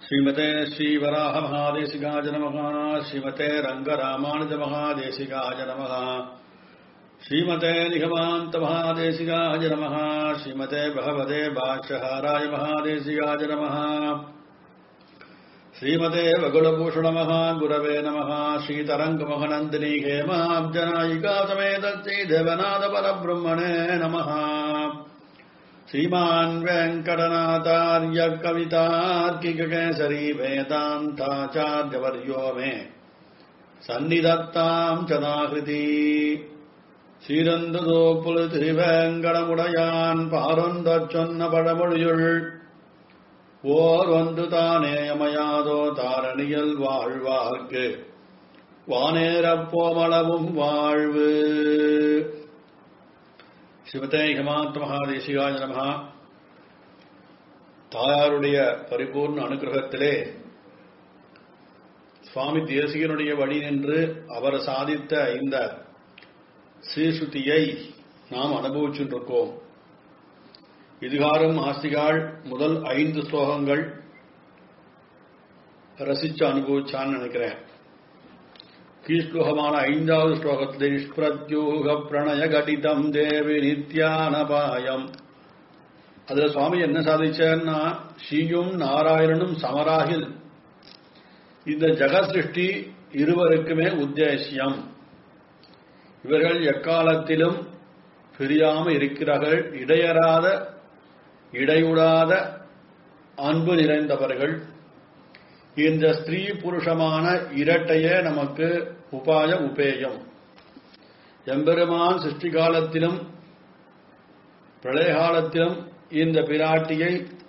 श्रीमते श्रीवराह महादेशिकाय नमः श्रीमते रङ्गरामानुज महादेशिकाय नमः श्रीमते निगमान्त महादेशिकाय नमः श्रीमते भगवते भाष्यहाराय महादेशिकाय नमः श्रीमते वकुलभूषण गुरवे नमः श्रीतरङ्गमहनन्दिनी हेमाब्जनायिका समेत श्रीदेवनाथ परब्रह्मणे नमः श्रीमान् वेङ्कटनाथार्य कवितार्किककेसरी वेदान्ताचार्यवर्यो मे सन्निधत्ताम् चदाकृति சீரந்ததோப்புல திருவேங்கடமுடையான் பாரொந்தச் சொன்ன பழமொழியுள் ஓர் ஒன்று தானேயமையாதோ தாரணியல் வாழ்வார்க்கு வானேரப்போமளவும் வாழ்வு சிவதே ஹிமாந்த மகாதேசிகாய நமகா தாயாருடைய பரிபூர்ண அனுகிரகத்திலே சுவாமி தேசிகனுடைய வழி நின்று அவர் சாதித்த இந்த ஸ்ரீசுத்தியை நாம் அனுபவிச்சுருக்கோம் இதுகாரும் ஆஸ்திகாள் முதல் ஐந்து ஸ்லோகங்கள் ரசிச்சு அனுபவிச்சான்னு நினைக்கிறேன் கீழ்ஸ்லோகமான ஐந்தாவது ஸ்லோகத்தில் நிஷ்பிரத்யூக பிரணய கடிதம் தேவி நித்யானபாயம் அதுல சுவாமி என்ன சாதிச்சார்னா ஸ்ரீயும் நாராயணனும் சமராகில் இந்த ஜெகத் சிருஷ்டி இருவருக்குமே உத்தேசியம் இவர்கள் எக்காலத்திலும் பிரியாம இருக்கிறார்கள் இடையறாத இடையுடாத அன்பு நிறைந்தவர்கள் இந்த ஸ்திரீ புருஷமான இரட்டையே நமக்கு உபாய உபேயம் எம்பெருமான் சிருஷ்டி காலத்திலும் பிரளய காலத்திலும் இந்த பிராட்டியை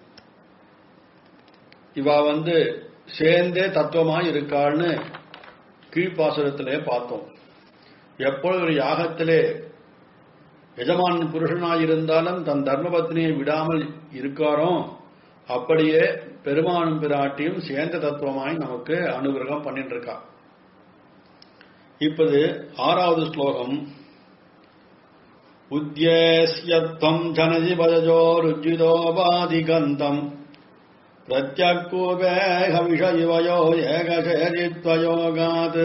இவ வந்து சேர்ந்தே தத்துவமாய் இருக்காள்னு கீழ்ப்பாசுரத்திலே பார்த்தோம் எப்பொழுது ஒரு யாகத்திலே எஜமான் புருஷனாயிருந்தாலும் தன் தர்மபத்னியை விடாமல் இருக்காரோ அப்படியே பெருமானும் பிராட்டியும் சேர்ந்த தத்துவமாய் நமக்கு அனுகிரகம் பண்ணிட்டு இருக்கா இப்போது ஆறாவது ஸ்லோகம் உத்தியேஸ்யத்வம் ஜனதி பஜஜோருஜிதோபாதிகந்தம் பிரத்யக்கூபேக விஷயிவயோ ஏகசேரித்வயோகாத்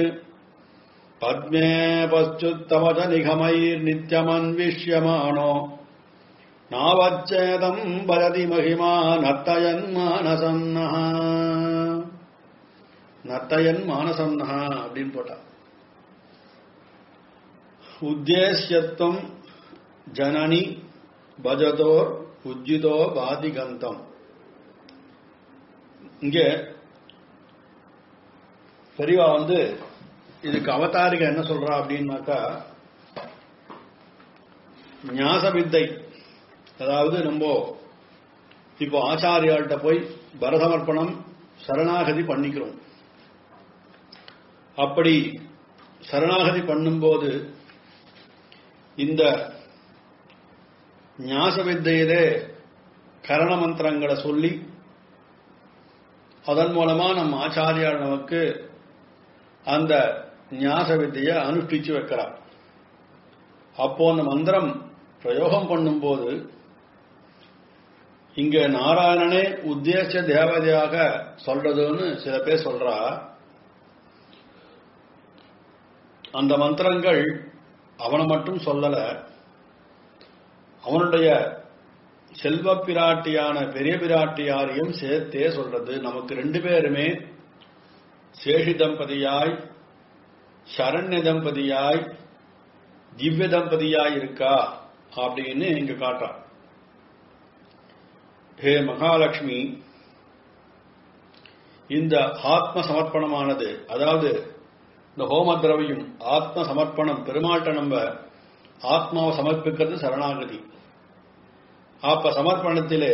பத்மே பश्चुत्तमज निगमैर्नित्यमन्विष्यमाणो नावच्चेदम् वदति महिमा नर्तयन् मानसन्नः நத்தயன் மானசன்னஹா அப்படின்னு போட்டா உத்தேசியத்துவம் ஜனனி பஜதோர் உஜ்ஜிதோ பாதிகந்தம் இங்கே பெரியவா வந்து இதுக்கு அவதாரிகை என்ன சொல்றா அப்படின்னாக்கா ஞாச வித்தை அதாவது நம்ம இப்போ ஆச்சாரியாள்கிட்ட போய் பரதமர்ப்பணம் சரணாகதி பண்ணிக்கிறோம் அப்படி சரணாகதி பண்ணும்போது இந்த ஞாச வித்தையிலே கரண மந்திரங்களை சொல்லி அதன் மூலமா நம்ம ஆச்சாரியார் நமக்கு அந்த ஞாச வித்தையை அனுஷ்டிச்சு வைக்கிறார் அப்போ அந்த மந்திரம் பிரயோகம் பண்ணும்போது இங்க நாராயணனே உத்தேச தேவதையாக சொல்றதுன்னு சில பேர் சொல்றா அந்த மந்திரங்கள் அவனை மட்டும் சொல்லல அவனுடைய செல்வ பிராட்டியான பெரிய பிராட்டியாரையும் சேர்த்தே சொல்றது நமக்கு ரெண்டு பேருமே சேஷி தம்பதியாய் சரண்ய தம்பதியாய் திவ்ய தம்பதியாய் இருக்கா அப்படின்னு இங்க காட்டுறான் ஹே மகாலட்சுமி இந்த ஆத்ம சமர்ப்பணமானது அதாவது இந்த ஹோம திரவியம் ஆத்ம சமர்ப்பணம் பெருமாட்ட நம்ம ஆத்மாவை சமர்ப்பிக்கிறது சரணாகதி அப்ப சமர்ப்பணத்திலே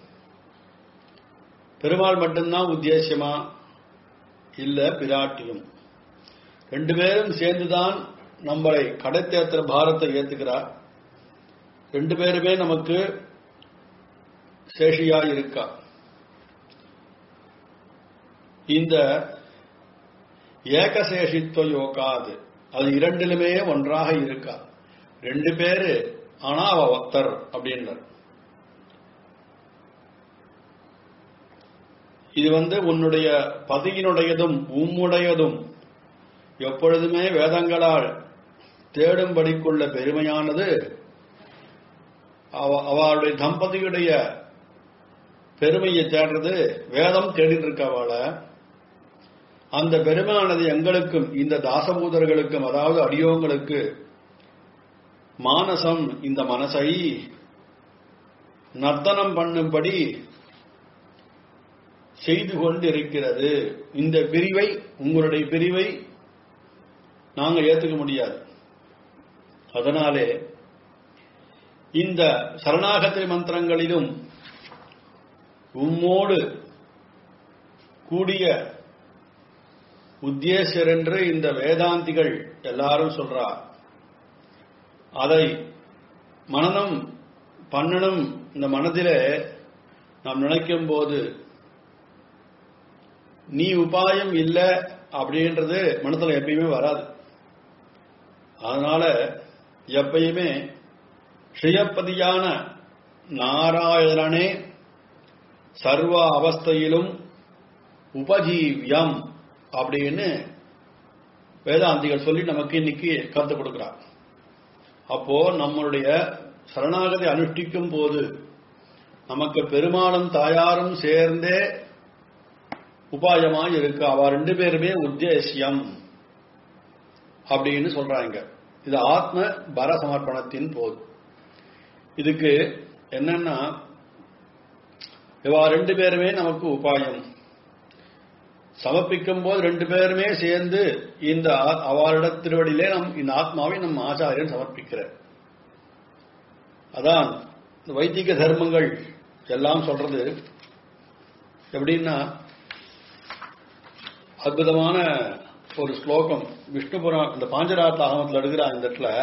பெருமாள் மட்டும்தான் உத்தேசியமா இல்ல பிராட்டியும் ரெண்டு பேரும் சேர்ந்துதான் நம்மளை கடைத்தேத்திர பாரத்தை ஏத்துக்கிறார் ரெண்டு பேருமே நமக்கு சேஷியா இருக்கா இந்த ஏகசேஷித்துவ யோகாது அது இரண்டிலுமே ஒன்றாக இருக்கா ரெண்டு பேரு ஆனா அவ ஒத்தர் அப்படின்றார் இது வந்து உன்னுடைய பதியினுடையதும் உம்முடையதும் எப்பொழுதுமே வேதங்களால் தேடும்படிக்குள்ள பெருமையானது அவ- அவளுடைய தம்பதியுடைய பெருமையை தேடுறது வேதம் தேடிட்டு இருக்க அவளை அந்த பெருமையானது எங்களுக்கும் இந்த தாசபூதர்களுக்கும் அதாவது அடியோங்களுக்கு மானசம் இந்த மனசை நர்த்தனம் பண்ணும்படி செய்து கொண்டிருக்கிறது இந்த பிரிவை உங்களுடைய பிரிவை நாங்க ஏத்துக்க முடியாது அதனாலே இந்த சரணாகதி மந்திரங்களிலும் உம்மோடு கூடிய உத்தேசர் என்று இந்த வேதாந்திகள் எல்லாரும் சொல்றா அதை மனநம் பண்ணணும் இந்த மனதிலே நாம் நினைக்கும் போது நீ உபாயம் இல்லை அப்படின்றது மனசுல எப்பயுமே வராது அதனால எப்பயுமே ஸ்ரீயப்பதியான நாராயணனே சர்வ அவஸ்தையிலும் உபஜீவியம் அப்படின்னு வேதாந்திகள் சொல்லி நமக்கு இன்னைக்கு கருத்து கொடுக்கிறார் அப்போ நம்மளுடைய சரணாகதி அனுஷ்டிக்கும் போது நமக்கு பெருமாளும் தாயாரும் சேர்ந்தே உபாயமாய் இருக்கு அவ ரெண்டு பேருமே உத்தேசியம் அப்படின்னு சொல்றாங்க இது ஆத்ம பர சமர்ப்பணத்தின் போது இதுக்கு என்னன்னா இவா ரெண்டு பேருமே நமக்கு உபாயம் சமர்ப்பிக்கும் போது ரெண்டு பேருமே சேர்ந்து இந்த ஆ- அவரிட திருவடியிலே நம் இந்த ஆத்மாவை நம் ஆச்சாரியன் சமர்ப்பிக்கிறார் அதான் இந்த வைதிக தர்மங்கள் எல்லாம் சொல்றது எப்படின்னா அற்புதமான ஒரு ஸ்லோகம் விஷ்ணு புராணம் இந்த பாஞ்சராத்த ஆகமத்தில் எடுக்கிறான் இந்த இடத்துல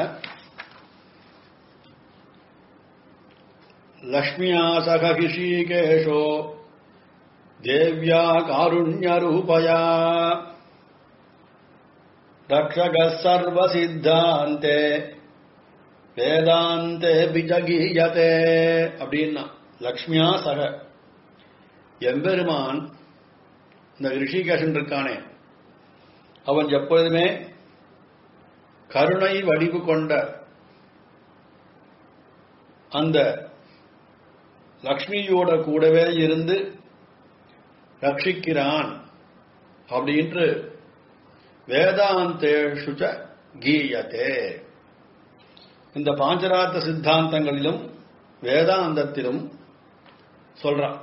லக்ஷ்மியா சக ஹிஷிகேஷோ தேவ்யா காருண்யரூபயா ரக்ஷக சர்வசித்தாந்தே வேதாந்தே பிஜகீயதே அப்படின்னா லக்ஷ்மியா சக எம்பெருமான் இந்த ரிஷிகேஷன் இருக்கானே அவன் எப்பொழுதுமே கருணை வடிவு கொண்ட அந்த லக்ஷ்மியோட கூடவே இருந்து ரட்சிக்கிறான் அப்படின்று வேதாந்தேஷு ச கீயத்தே இந்த பாஞ்சராத்த சித்தாந்தங்களிலும் வேதாந்தத்திலும் சொல்றான்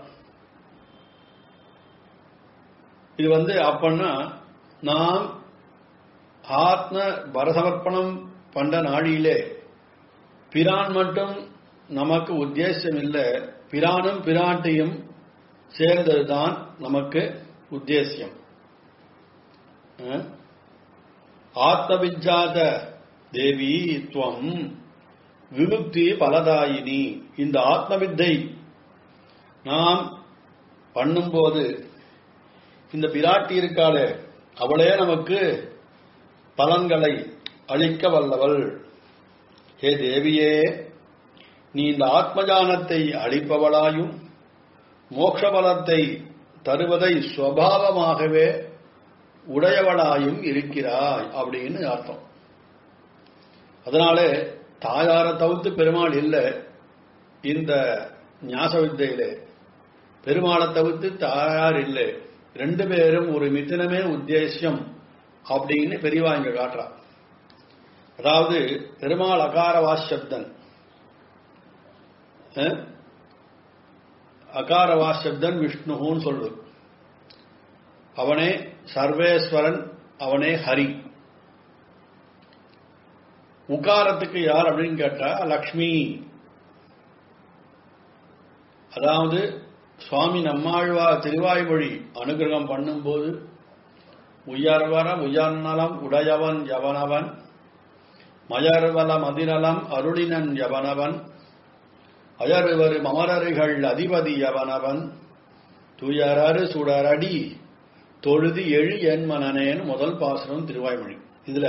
இது வந்து அப்பன்னா நாம் ஆத்ம பரசமர்ப்பணம் பண்ற நாளிலே பிரான் மட்டும் நமக்கு உத்தேசம் இல்லை பிரானும் பிராட்டியும் சேர்ந்ததுதான் நமக்கு உத்தேசியம் அஹ்? ஆத்மவிஜாத தேவி துவம் விமுக்தி பலதாயினி இந்த ஆத்மவித்தை நாம் பண்ணும்போது இந்த பிராட்டி இருக்காளே அவளே நமக்கு பலன்களை அளிக்க வல்லவள் ஹே தேவியே நீ இந்த ஆத்மஜானத்தை அளிப்பவளாயும் மோட்ச பலத்தை தருவதை சுவாவமாகவே உடையவளாயும் இருக்கிறாய் அப்படின்னு அர்த்தம் அதனாலே தாயாரை தவிர்த்து பெருமாள் இல்லை இந்த ஞாச வித்தையிலே பெருமாளை தவிர்த்து தாயார் இல்லை ரெண்டு பேரும் ஒரு மித்தினமே உத்தேசியம் அப்படின்னு பெரியவா இங்க காட்டுறா அதாவது பெருமாள் அகார வாசப்தன் அஹ்? அகார வாசப்தன் விஷ்ணுன்னு சொல்றது அவனே சர்வேஸ்வரன் அவனே ஹரி உகாரத்துக்கு யார் அப்படின்னு கேட்டா லக்ஷ்மி அதாவது சுவாமி நம்மாழ்வா திருவாய்மொழி அனுகிரகம் பண்ணும்போது உயர்வர உயர்நலம் உடையவன் எவனவன் மயர்வல மதிநலம் அருளினன் எவனவன் அயர்வரு மமரர்கள் அதிபதி எவனவன் துயரறு சுடரடி தொழுது எழு என் மனநேன்னு முதல் பாசனம் திருவாய்மொழி இதுல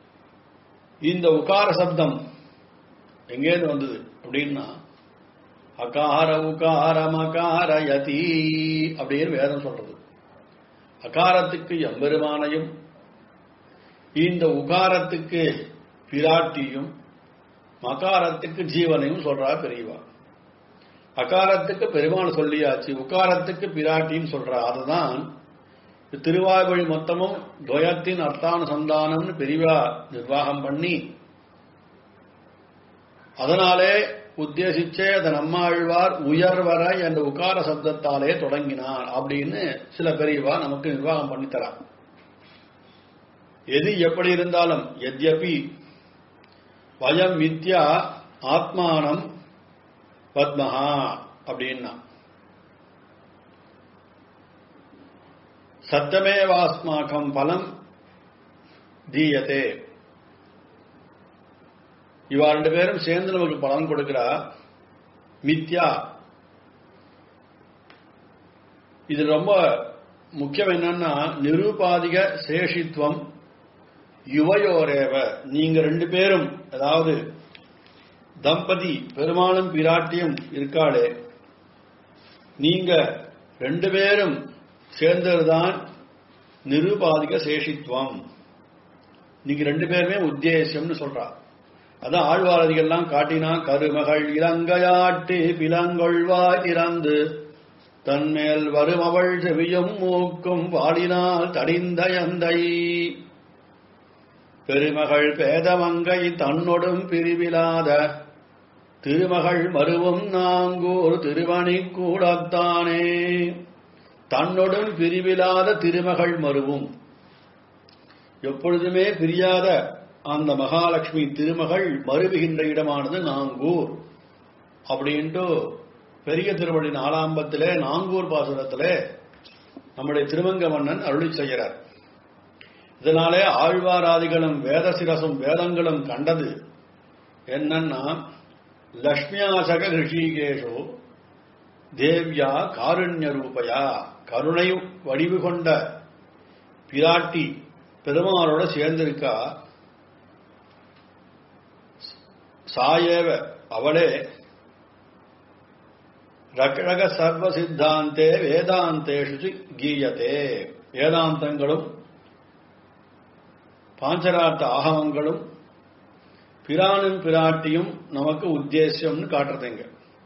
இந்த உகார சப்தம் எங்கேருந்து வந்தது அப்படின்னா அகார உகார மகார யதி அப்படின்னு வேதம் சொல்றது அகாரத்துக்கு எம்பெருமானையும் இந்த உகாரத்துக்கு பிராட்டியும் மகாரத்துக்கு ஜீவனையும் சொல்றா பெரியவா அகாரத்துக்கு பெருமாள் சொல்லியாச்சு உகாரத்துக்கு பிராட்டின்னு சொல்றா அதுதான் திருவாய்மொழி மொத்தமும் துவயத்தின் அர்த்தானுசந்தானம்னு பெரியவா நிர்வாகம் பண்ணி அதனாலே உத்தேசிச்சே அதை நம்மாழ்வார் உயர்வர என்ற உகார சப்தத்தாலே தொடங்கினார் அப்படின்னு சில பெரியவா நமக்கு நிர்வாகம் பண்ணித்தரார் எது எப்படி இருந்தாலும் எத்யபி வயம் வித்யா ஆத்மானம் பத்மஹா அப்படின்னா சத்தமேவாஸ்மாக்கம் பலம் தீயத்தே இவா ரெண்டு பேரும் சேர்ந்து நமக்கு பலன் கொடுக்கிறா மித்யா இது ரொம்ப முக்கியம் என்னன்னா நிரூபாதிக சேஷித்துவம் யுவயோரேவ நீங்க ரெண்டு பேரும் அதாவது தம்பதி பெருமாளும் பிராட்டியும் இருக்காளே நீங்க ரெண்டு பேரும் சேர்ந்ததுதான் நிருபாதிக சேஷித்துவம் நீங்க ரெண்டு பேருமே உத்தேசம்னு சொல்றா அதான் ஆழ்வாரதிகள்லாம் காட்டினா கருமகள் இலங்கையாட்டு பிலங்கொள்வாய் இறந்து தன்மேல் வரும் அவள் செவியும் மூக்கும் வாடினால் தடிந்த எந்தை பெருமகள் பேதமங்கை தன்னொடும் பிரிவிலாத திருமகள் மருவும் நாங்கூர் திருவணி கூடத்தானே தன்னொடும் பிரிவிலாத திருமகள் மருவும் எப்பொழுதுமே பிரியாத அந்த மகாலட்சுமி திருமகள் மருவுகின்ற இடமானது நாங்கூர் அப்படின்ட்டு பெரிய திருவடி நாலாம்பத்திலே நாங்கூர் பாசுரத்திலே நம்முடைய திருமங்க மன்னன் அருளி செய்கிறார் இதனாலே ஆழ்வாராதிகளும் வேத சிரசும் வேதங்களும் கண்டது என்னன்னா லக்ஷ்மியாசக ரிஷிகேஷோ தேவ்யா காருண்ய ரூபயா கருணை வடிவு கொண்ட பிராட்டி பெருமாளோட சேர்ந்திருக்கா சாயேவ அவளே ரகரக சர்வ சித்தாந்தே வேதாந்தேஷு கீயத்தே வேதாந்தங்களும் பாஞ்சரார்த்த ஆகமங்களும் பிரானும் பிராட்டியும் நமக்கு உத்தேசியம்னு காட்டுறதுங்க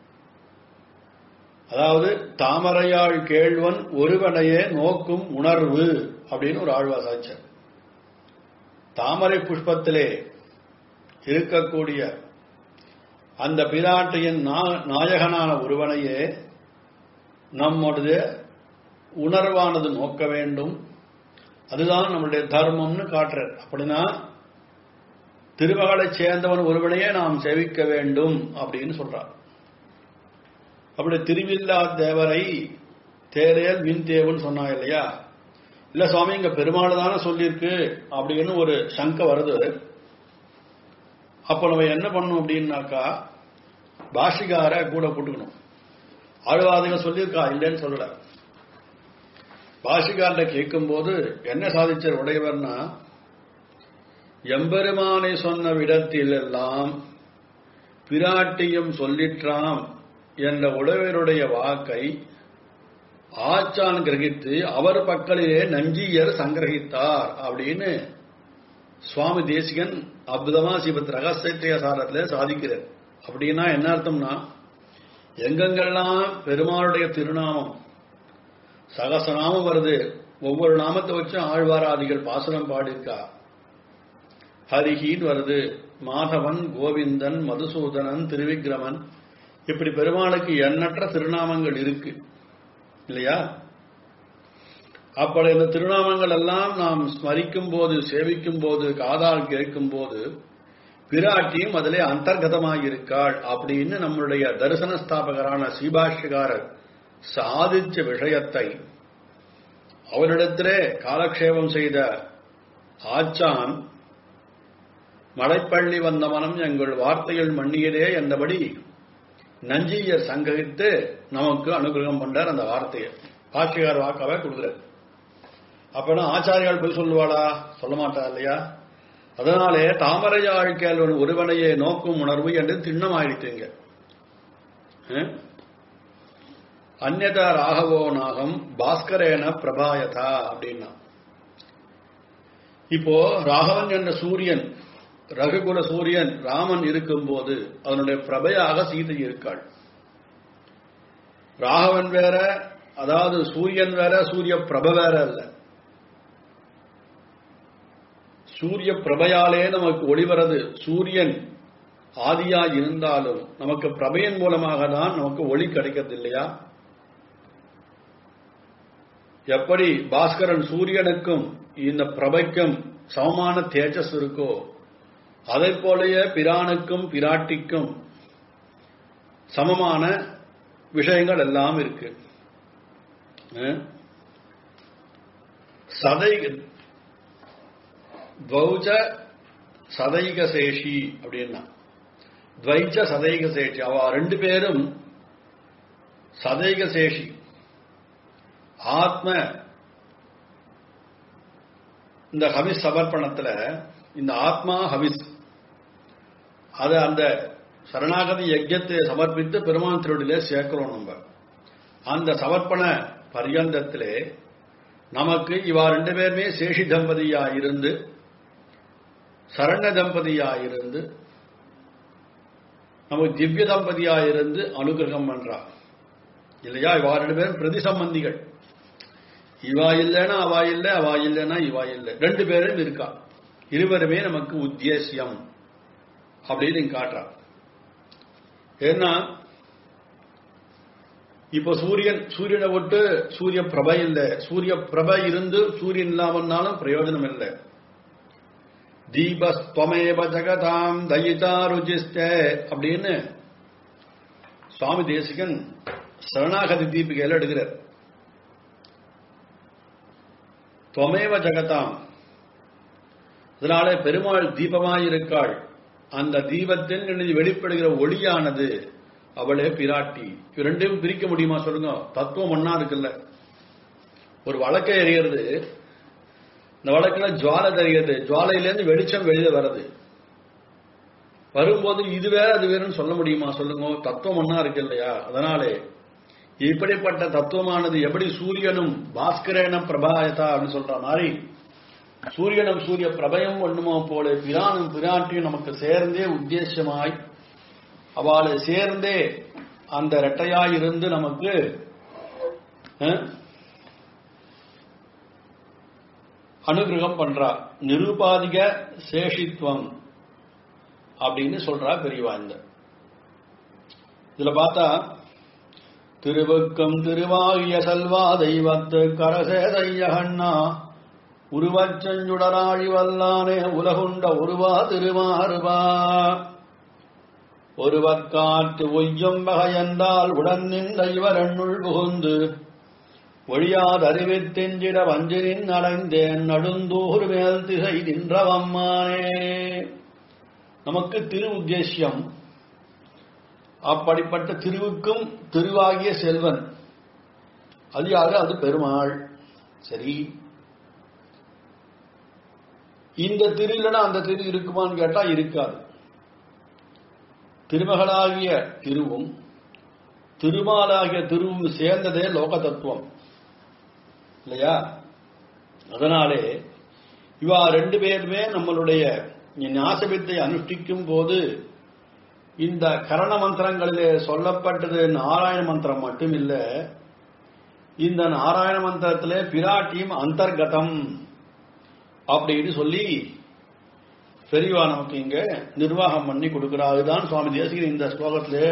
அதாவது தாமரையாள் கேள்வன் ஒருவனையே நோக்கும் உணர்வு அப்படின்னு ஒரு ஆழ்வாசாச்சர் தாமரை புஷ்பத்திலே இருக்கக்கூடிய அந்த பிராட்டியின் நாயகனான ஒருவனையே நம்முடைய உணர்வானது நோக்க வேண்டும் அதுதான் நம்முடைய தர்மம்னு காட்டுறார் அப்படின்னா திருமகளை சேர்ந்தவன் ஒருவனையே நாம் சேவிக்க வேண்டும் அப்படின்னு சொல்றார் அப்படி திருவில்லா தேவரை தேரேல் மின் தேவன் சொன்னா இல்லையா இல்ல சுவாமி இங்க பெருமாள் தானே சொல்லியிருக்கு அப்படின்னு ஒரு சங்க வருது அப்ப நம்ம என்ன பண்ணணும் அப்படின்னாக்கா பாஷிகார கூட போட்டுக்கணும் ஆழ்வாதிக சொல்லியிருக்கா இல்லைன்னு சொல்லல பாஷிகார்ட கேட்கும்போது என்ன சாதிச்சர் உடையவர்னா எம்பெருமானை சொன்ன விடத்தில் எல்லாம் பிராட்டியும் சொல்லிற்றாம் என்ற உடையவருடைய வாக்கை ஆச்சான் கிரகித்து அவர் பக்கலிலே நஞ்சியர் சங்கிரகித்தார் அப்படின்னு சுவாமி தேசிகன் அற்புதமா சிவத் ரகசிய சாரத்துல சாதிக்கிறார் அப்படின்னா என்ன அர்த்தம்னா எங்கெங்கெல்லாம் பெருமாளுடைய திருநாமம் சகசநாமம் வருது ஒவ்வொரு நாமத்தை வச்சு ஆழ்வாராதிகள் பாசனம் பாடியிருக்கா ஹரிஹின்னு வருது மாதவன் கோவிந்தன் மதுசூதனன் திருவிக்கிரமன் இப்படி பெருமாளுக்கு எண்ணற்ற திருநாமங்கள் இருக்கு இல்லையா அப்படி இந்த திருநாமங்கள் எல்லாம் நாம் ஸ்மரிக்கும் போது சேவிக்கும் போது காதால் கேட்கும் போது பிராட்டியும் அதிலே அந்தர்கதமாயிருக்காள் அப்படின்னு நம்மளுடைய தரிசன ஸ்தாபகரான ஸ்ரீபாஷ்யகாரர் சாதிச்ச விஷயத்தை அவரிடத்திலே காலக்ஷேபம் செய்த ஆச்சான் மலைப்பள்ளி வந்த மனம் எங்கள் வார்த்தைகள் மன்னியதே என்றபடி நஞ்சியர் சங்கரித்து நமக்கு அனுகிரகம் பண்றார் அந்த வார்த்தையை பாக்கியார் வாக்காவே கொடுக்குறார் அப்பனா ஆச்சாரியால் போய் சொல்லுவாளா சொல்ல மாட்டா இல்லையா அதனாலே தாமரையாழ் கேள்வன் ஒருவனையே நோக்கும் உணர்வு என்று திண்ணமாயிடுச்சுங்க அந்நதா ராகவோ நாகம் பாஸ்கரேன பிரபாயதா அப்படின்னா இப்போ ராகவன் என்ற சூரியன் ரகுகுல சூரியன் ராமன் இருக்கும்போது அதனுடைய பிரபையாக சீதை இருக்காள் ராகவன் வேற அதாவது சூரியன் வேற சூரிய பிரப வேற அல்ல சூரிய பிரபையாலே நமக்கு ஒளிவரது சூரியன் ஆதியா இருந்தாலும் நமக்கு பிரபையின் மூலமாக தான் நமக்கு ஒளி கிடைக்கிறது இல்லையா எப்படி பாஸ்கரன் சூரியனுக்கும் இந்த பிரபைக்கும் சமமான தேஜஸ் இருக்கோ அதை போலயே பிரானுக்கும் பிராட்டிக்கும் சமமான விஷயங்கள் எல்லாம் இருக்கு சதை துவௌஜ சதைக சேஷி அப்படின்னா துவைச்ச சதைக சேஷி அவ ரெண்டு பேரும் சதைக சேஷி ஆத்ம இந்த ஹவிஸ் சமர்ப்பணத்துல இந்த ஆத்மா ஹவிஸ் அது அந்த சரணாகதி யஜ்யத்தை சமர்ப்பித்து பெருமான் திருவடியிலே சேர்க்கிறோம் நம்ம அந்த சமர்ப்பண பரியந்தத்திலே நமக்கு இவா ரெண்டு பேருமே சேஷி தம்பதியா இருந்து சரண தம்பதியா இருந்து நமக்கு திவ்ய தம்பதியா இருந்து அனுகிரகம் பண்றா இல்லையா இவா ரெண்டு பேரும் பிரதி சம்பந்திகள் இவா இல்லைன்னா அவா இல்லை அவா இல்லைன்னா இவா இல்லை ரெண்டு பேரும் இருக்கா இருவருமே நமக்கு உத்தேசியம் அப்படின்னு காட்டுறா ஏன்னா இப்ப சூரியன் சூரியனை விட்டு சூரிய பிரபை இல்லை சூரிய பிரபை இருந்து சூரியன் இல்லாமன்னாலும் பிரயோஜனம் இல்லை தீபஸ்துவமேவ ஜகதாம் தயிதா ருஜிஸ்தே அப்படின்னு சுவாமி தேசிகன் சரணாகதி தீபிகையில் எடுக்கிறார் துவமேவ ஜகதாம் அதனால பெருமாள் தீபமாயிருக்காள் அந்த தீபத்தில் நின்று வெளிப்படுகிற ஒளியானது அவளே பிராட்டி இது ரெண்டையும் பிரிக்க முடியுமா சொல்லுங்க தத்துவம் ஒன்னா இருக்குல்ல ஒரு வழக்கை எறிகிறது இந்த வழக்குல ஜுவாலை தெரிகிறது ஜுவாலையிலேருந்து வெளிச்சம் வெளியில வருது வரும்போது இது வேற அது வேறுன்னு சொல்ல முடியுமா சொல்லுங்க தத்துவம் ஒன்னா இருக்கு இல்லையா அதனாலே இப்படிப்பட்ட தத்துவமானது எப்படி சூரியனும் பாஸ்கரேன பிரபாயதா அப்படின்னு சொல்ற மாதிரி சூரியனும் சூரிய பிரபயம் ஒண்ணுமோ போல பிரானும் பிராட்டியும் நமக்கு சேர்ந்தே உத்தேசமாய் அவளை சேர்ந்தே அந்த ரெட்டையாய் இருந்து நமக்கு அனுகிரகம் பண்றா நிருபாதிக சேஷித்வம் அப்படின்னு சொல்றா பெரியவா இந்த இதுல பார்த்தா திருவுக்கம் திருவாகிய செல்வா தெய்வத்து கரசேதையகண்ணா உருவச்செஞ்சுடராழி வல்லானே உலகுண்ட உருவா திருமாறுவா ஒருவர்காற்று ஒய்யும் வகையென்றால் உடன் நின்ற இவரண்ணுள் புகுந்து ஒழியாத அறிவித்தெஞ்சிட வஞ்சினின் அடைந்தேன் நடுந்தூர் மேல் திசை நின்றவம்மானே நமக்கு திரு உத்தேசியம் அப்படிப்பட்ட திருவுக்கும் திருவாகிய செல்வன் அது யாரு அது பெருமாள் சரி இந்த திரு இல்லைன்னா அந்த திரு இருக்குமான்னு கேட்டா இருக்காது திருமகளாகிய திருவும் திருமாலாகிய திருவும் சேர்ந்ததே லோக தத்துவம் இல்லையா அதனாலே இவா ரெண்டு பேருமே நம்மளுடைய ஞாசபித்தை அனுஷ்டிக்கும் போது இந்த கரண மந்திரங்களிலே சொல்லப்பட்டது நாராயண மந்திரம் மட்டும் இல்ல இந்த நாராயண மந்திரத்திலே பிராட்டியும் அந்தர்கதம் அப்படின்னு சொல்லி பெரியவா நமக்கு இங்க நிர்வாகம் பண்ணி கொடுக்கிறா அதுதான் சுவாமி தேசிகன் இந்த ஸ்லோகத்திலே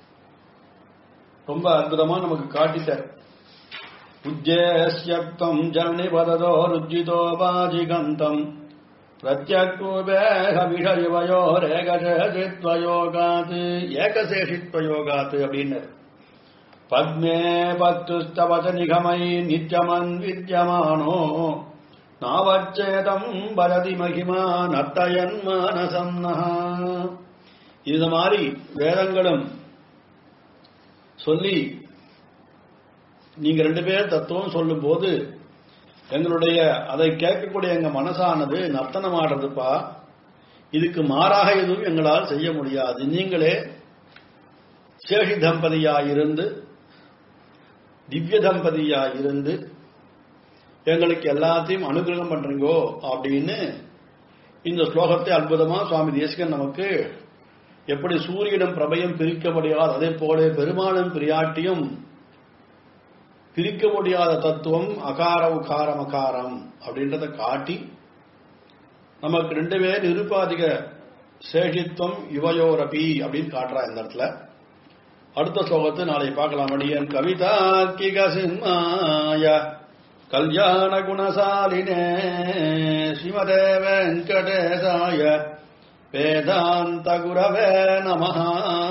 ரொம்ப அற்புதமா நமக்கு காட்டிட்டார் உஜ்ஜேஸ்யப்தம் ஜனனி பததோ ருஜிதோ வாஜிகந்தம் பிரத்யக்ரூபேக விஷயவயோ ரேகசேஷித்வயோகாத் ஏகசேஷித்வயோகாத் அப்படின்னு பத்மே பத்துஸ்தவச நிகமை நித்யமன் வித்யமானோ நாவச்சேதம் பரதி மகிமா நத்தயன் மானசம் இது மாதிரி வேதங்களும் சொல்லி நீங்க ரெண்டு பேர் தத்துவம் சொல்லும் போது எங்களுடைய அதை கேட்கக்கூடிய எங்க மனசானது நர்த்தனம் ஆடுறதுப்பா இதுக்கு மாறாக எதுவும் எங்களால் செய்ய முடியாது நீங்களே சேஷி தம்பதியாயிருந்து திவ்ய தம்பதியாயிருந்து எங்களுக்கு எல்லாத்தையும் அனுகிரகம் பண்றீங்கோ அப்படின்னு இந்த ஸ்லோகத்தை அற்புதமா சுவாமி தேசிகன் நமக்கு எப்படி சூரியனும் பிரபையும் பிரிக்க முடியாது அதே போல பெருமாளும் பிரியாட்டியும் பிரிக்க முடியாத தத்துவம் அகார உகாரம் அகாரம் அப்படின்றத காட்டி நமக்கு ரெண்டு பேர் நிருபாதிக சேஷித்துவம் யுவயோரபி அப்படின்னு காட்டுறா இந்த இடத்துல அடுத்த ஸ்லோகத்தை நாளை பார்க்கலாம் அடியன் கவிதார்க்கிக சிம்மாய கல்யாண குணசாலினே ஸ்ரீமதே வெங்கடேசாய வேதாந்த குரவே நமஹா